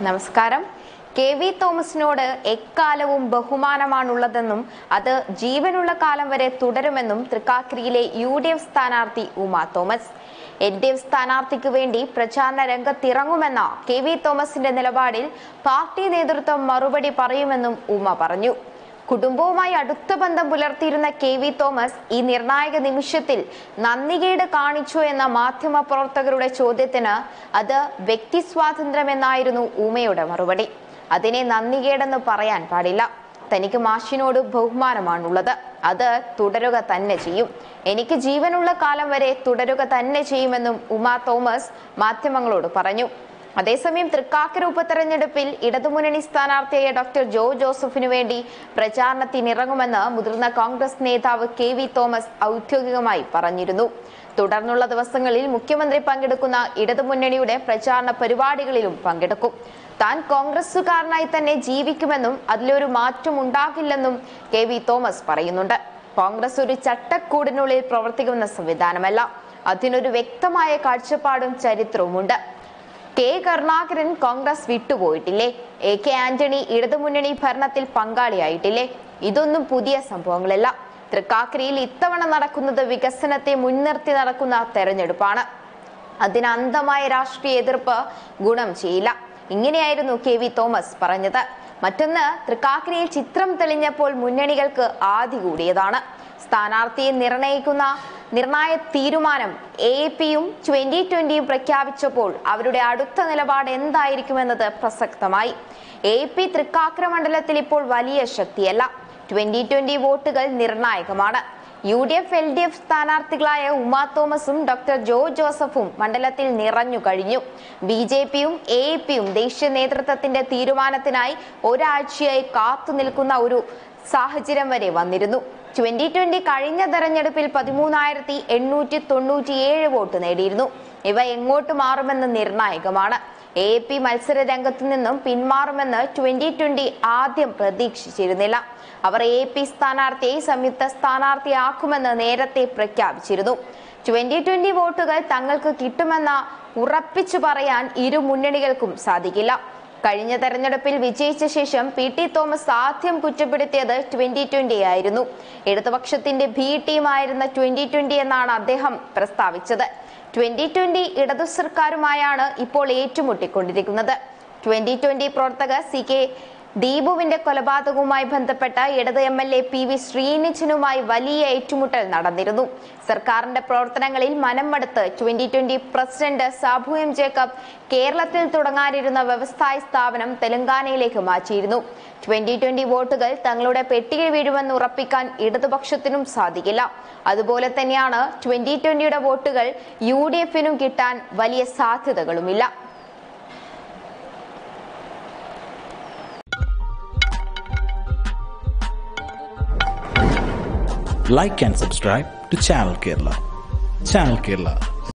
നമസ്കാരം K V തോമസിനോട് എക്കാലവും ബഹുമാനമാണുള്ളതെന്നും അത് ജീവനുള്ള കാലം വരെ തുടരുമെന്നും തൃക്കാക്കരയിലെ യു ഡി എഫ് സ്ഥാനാർത്ഥി Uma Thomas L D F സ്ഥാനാർത്ഥിക്ക് വേണ്ടി പ്രചാരണ രംഗത്തിറങ്ങുമെന്ന കെ വി തോമസിന്റെ നിലപാടിൽ പാർട്ടി നേതൃത്വം മറുപടി പറയുമെന്നും ഉമ പറഞ്ഞു കുടുംബവുമായി അടുത്ത ബന്ധം പുലർത്തിയിരുന്ന കെ വി തോമസ് ഈ നിർണായക നിമിഷത്തിൽ നന്ദികേട് കാണിച്ചു എന്ന മാധ്യമ പ്രവർത്തകരുടെ ചോദ്യത്തിന് അത് വ്യക്തി സ്വാതന്ത്ര്യമെന്നായിരുന്നു ഉമയുടെ മറുപടി അതിനെ നന്ദികേടെന്ന് പറയാൻ പാടില്ല തനിക്ക് മാഷിനോട് ബഹുമാനമാണുള്ളത് അത് തുടരുക തന്നെ ചെയ്യും എനിക്ക് ജീവനുള്ള കാലം വരെ തുടരുക തന്നെ ചെയ്യുമെന്നും ഉമ തോമസ് മാധ്യമങ്ങളോട് പറഞ്ഞു അതേസമയം തൃക്കാക്കര ഉപതെരഞ്ഞെടുപ്പിൽ ഇടതുമുന്നണി സ്ഥാനാർത്ഥിയായ ഡോക്ടർ ജോ ജോസഫിനു വേണ്ടി പ്രചാരണത്തിനിറങ്ങുമെന്ന് മുതിർന്ന കോൺഗ്രസ് നേതാവ് കെ വി തോമസ് ഔദ്യോഗികമായി പറഞ്ഞിരുന്നു തുടർന്നുള്ള ദിവസങ്ങളിൽ മുഖ്യമന്ത്രി പങ്കെടുക്കുന്ന ഇടതുമുന്നണിയുടെ പ്രചാരണ പരിപാടികളിലും പങ്കെടുക്കും താൻ കോൺഗ്രസുകാരനായി തന്നെ ജീവിക്കുമെന്നും അതിലൊരു മാറ്റം ഉണ്ടാകില്ലെന്നും കെ വി തോമസ് പറയുന്നുണ്ട് കോൺഗ്രസ് ഒരു ചട്ടക്കൂടിനുള്ളിൽ പ്രവർത്തിക്കുന്ന സംവിധാനമല്ല അതിനൊരു വ്യക്തമായ കാഴ്ചപ്പാടും ചരിത്രവുമുണ്ട് കെ കരുണാകരൻ കോൺഗ്രസ് വിട്ടുപോയിട്ടില്ലേ എ കെ ആന്റണി ഇടതുമുന്നണി ഭരണത്തിൽ പങ്കാളിയായിട്ടില്ലേ ഇതൊന്നും പുതിയ സംഭവങ്ങളല്ല തൃക്കാക്കരയിൽ ഇത്തവണ നടക്കുന്നത് വികസനത്തെ മുൻനിർത്തി നടക്കുന്ന തെരഞ്ഞെടുപ്പാണ് അതിന് അന്ധമായ രാഷ്ട്രീയ എതിർപ്പ് ഗുണം ചെയ്യില്ല ഇങ്ങനെയായിരുന്നു കെ വി തോമസ് പറഞ്ഞത് മറ്റൊന്ന് തൃക്കാക്കരയിൽ ചിത്രം തെളിഞ്ഞപ്പോൾ മുന്നണികൾക്ക് ആദി കൂടിയതാണ് സ്ഥാനാർത്ഥിയെ നിർണയിക്കുന്ന നിർണായക തീരുമാനം എ പിയും ട്വന്റി ട്വന്റിയും പ്രഖ്യാപിച്ചപ്പോൾ അവരുടെ അടുത്ത നിലപാട് എന്തായിരിക്കുമെന്നത് പ്രസക്തമായി എ പി തൃക്കാക്കര മണ്ഡലത്തിൽ ഇപ്പോൾ വലിയ ശക്തിയല്ല ട്വന്റി ട്വന്റി വോട്ടുകൾ നിർണായകമാണ് U D F L D F സ്ഥാനാർത്ഥികളായ ഉമാ തോമസും ഡോക്ടർ ജോ ജോസഫും മണ്ഡലത്തിൽ നിറഞ്ഞു കഴിഞ്ഞു ബി ജെ പിയും എ പിയും ദേശീയ നേതൃത്വത്തിന്റെ തീരുമാനത്തിനായി ഒരാഴ്ചയായി കാത്തു നിൽക്കുന്ന ഒരു സാഹചര്യം വരെ വന്നിരുന്നു ട്വന്റി ട്വന്റി കഴിഞ്ഞ തെരഞ്ഞെടുപ്പിൽ പതിമൂന്നായിരത്തി എണ്ണൂറ്റി തൊണ്ണൂറ്റിയേഴ് വോട്ട് നേടിയിരുന്നു ഇവ എങ്ങോട്ട് മാറുമെന്ന് നിർണായകമാണ് എ പി മത്സര രംഗത്തു നിന്നും പിന്മാറുമെന്ന് ട്വന്റി ട്വന്റി ആദ്യം പ്രതീക്ഷിച്ചിരുന്നില്ല അവർ എ പി സ്ഥാനാർത്ഥിയെ സംയുക്ത സ്ഥാനാർത്ഥിയാക്കുമെന്ന് നേരത്തെ പ്രഖ്യാപിച്ചിരുന്നു ട്വന്റി ട്വന്റി വോട്ടുകൾ തങ്ങൾക്ക് കിട്ടുമെന്ന ഉറപ്പിച്ചു പറയാൻ ഇരു മുന്നണികൾക്കും സാധിക്കില്ല കഴിഞ്ഞ തെരഞ്ഞെടുപ്പിൽ വിജയിച്ച ശേഷം പി ടി തോമസ് ആദ്യം കുറ്റപ്പെടുത്തിയത് ട്വന്റി ട്വന്റി ആയിരുന്നു ഇടതുപക്ഷത്തിന്റെ ബി ടീമായിരുന്ന ട്വന്റി ട്വന്റി എന്നാണ് അദ്ദേഹം പ്രസ്താവിച്ചത് ട്വന്റി ട്വന്റി ഇടതു സർക്കാരുമായാണ് ഇപ്പോൾ ഏറ്റുമുട്ടിക്കൊണ്ടിരിക്കുന്നത് ട്വന്റി ട്വന്റി പ്രവർത്തകർ സി കെ ദീപുവിന്റെ കൊലപാതകവുമായി ബന്ധപ്പെട്ട ഇടത് M L A P V ശ്രീനിച്ചനുമായി വലിയ ഏറ്റുമുട്ടൽ നടന്നിരുന്നു സർക്കാരിന്റെ പ്രവർത്തനങ്ങളിൽ മനം മടുത്ത് twenty twenty president Sabu M Jacob കേരളത്തിൽ തുടങ്ങാനിരുന്ന വ്യവസായ സ്ഥാപനം തെലങ്കാനയിലേക്ക് മാറ്റിയിരുന്നു ട്വന്റി ട്വന്റി വോട്ടുകൾ തങ്ങളുടെ പെട്ടിയിൽ വീഴുമെന്ന് ഉറപ്പിക്കാൻ ഇടതുപക്ഷത്തിനും സാധിക്കില്ല അതുപോലെ തന്നെയാണ് ട്വന്റി ട്വന്റിയുടെ വോട്ടുകൾ യു ഡി എഫിനും കിട്ടാൻ വലിയ സാധ്യതകളുമില്ല like and subscribe to Channel Kerala. Channel Kerala,